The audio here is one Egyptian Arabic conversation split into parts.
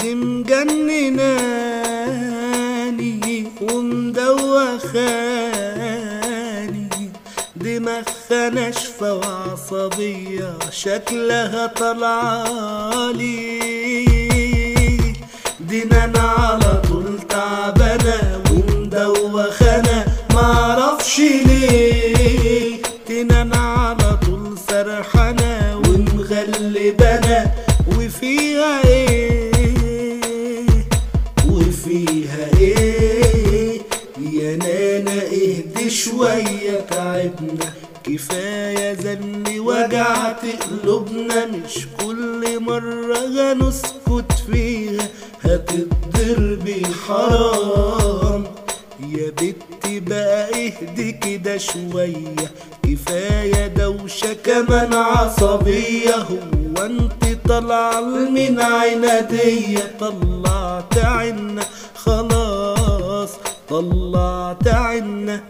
دي مجنناني ومدوخاني دماغها ناشفة وعصبية شكلها طلعالي دينا على طول تعبانة ومدوخانة معرفش ليه دينا على طول سرحانة ومغلبانة وفيها ايه وفيها ايه يا نانا اهدي شوية تعبنا كفاية زن وجعت قلوبنا مش كل مرة هنسكت فيها هتتضربي حرام يا بنتي بقى اهدي كده شوية كفاية دوشة كمان عصبية هو انت طالعة من عنادية طلعت عنا خلاص طلعت عنا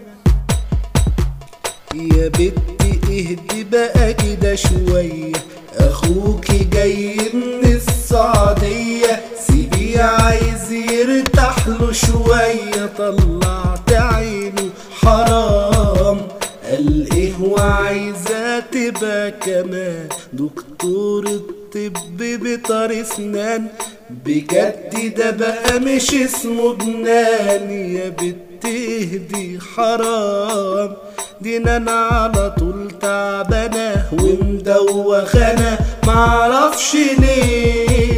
يا بنتي اهدي بقى كده شوية اخوكي جاي من السعودية سيبيه عايز يرتاح له شوية طلعت عينه حرام قال ايه وعايزة تبقى كمان دكتور الطب بطار اسنان بجد ده بقى مش اسمه جنان يا بنت اهدي حرام دينا انا على طول تعبانة ومدوخانة معرفش ليه